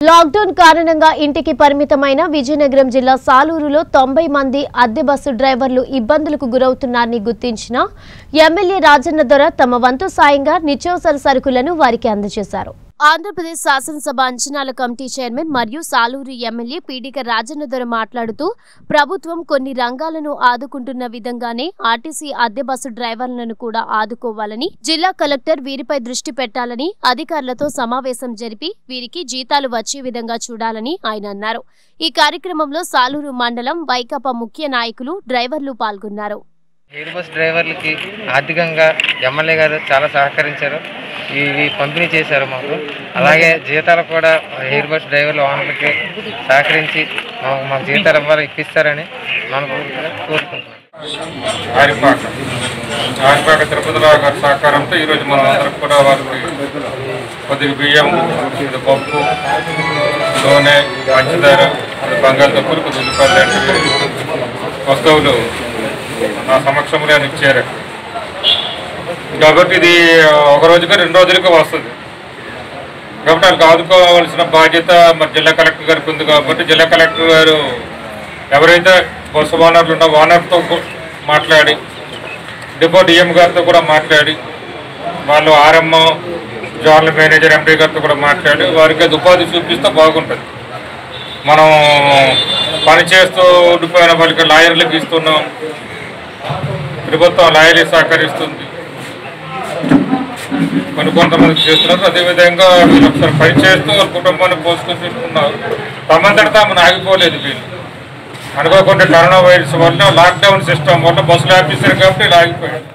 lockdown కారణంగా ఇంటికి పరిమితమైన విజయనగరం జిల్లా సాలూరులో తొంభై మంది అద్దె బస్సు డ్రైవర్లు ఇబ్బందులకు గురవుతున్నారని గుర్తించిన ఎమ్మెల్యే రాజన్న దొర తమ వంతు సాయంగా నిత్యావసర సరుకులను వారికి అందజేశారు ఆంధ్రప్రదేశ్ శాసనసభ అంచనాల కమిటీ చైర్మన్ మరియు సాలూరు ఎమ్మెల్యే పీడిక రాజన్న దొర మాట్లాడుతూ ప్రభుత్వం కొన్ని రంగాలను ఆదుకుంటున్న విధంగానే ఆర్టీసీ అద్దె బస్సు డ్రైవర్లను కూడా ఆదుకోవాలని జిల్లా కలెక్టర్ వీరిపై దృష్టి పెట్టాలని అధికారులతో సమావేశం జరిపి వీరికి జీతాలు వచ్చే విధంగా చూడాలని ఆయన అన్నారు ఈ కార్యక్రమంలో సాలూరు మండలం వైకాపా ముఖ్య నాయకులు డ్రైవర్లు పాల్గొన్నారు ఎయిర్ బస్ డ్రైవర్లకి ఆర్థికంగా ఎమ్మెల్యే గారు చాలా సహకరించారు ఇవి పంపిణీ చేశారు మాకు అలాగే జీతాలు కూడా ఎయిర్ బస్ డ్రైవర్ల ఓనర్లకి సహకరించి మాకు మాకు జీతాలు ఇవ్వాలి ఇప్పిస్తారని మనస్ఫూర్తిగా కోరుకుంటున్నాం ఆరిపాక ఆరిపాక తిరుపతిరావు గారి సహకారంతో ఈరోజు మనం అందరికి కూడా వారికి కొద్దిగా బియ్యం కొద్దిగా పప్పు నూనె పంచదార కొద్దిగా బంగాళదుంపలు కొద్దిగా ఉల్లిపాయలు లాంటివి వస్తువులు నా సమక్షంలో ఆయన ఇచ్చారు కాబట్టి ఇది ఒక రోజుకి రెండు రోజులకి వస్తుంది కాబట్టి వాళ్ళకి ఆదుకోవాల్సిన బాధ్యత మరి జిల్లా కలెక్టర్ గారికి ఉంది కాబట్టి జిల్లా కలెక్టర్ గారు ఎవరైతే బస్సు ఓనర్లు ఉన్న ఓనర్తో కు- మాట్లాడి డిపో డిఎం గారితో కూడా మాట్లాడి వాళ్ళు ఆర్ఎంఓ జోనల్ మేనేజర్ ఎంపీ గారితో కూడా మాట్లాడి వారికి అది ఉపాధి చూపిస్తే బాగుంటుంది మనం పని చేస్తూ ఉండిపోయిన వాళ్ళకి లాయర్లకు ఇస్తున్నాం ప్రభుత్వం లాయర్లు సహకరిస్తుంది కొన్ని కొంతమంది చేస్తున్నారు అదేవిధంగా వీళ్ళు ఒకసారి పని చేస్తూ వాళ్ళ కుటుంబాన్ని పోసుకొని తింటున్నారు తమంతట తాము ఆగిపోలేదు వీళ్ళు అనుకోకుండా కరోనా వైరస్ వల్ల లాక్డౌన్ సిస్టమ్ వల్ల బస్సులు ఆపేశారు కాబట్టి ఇలా ఆగిపోయారు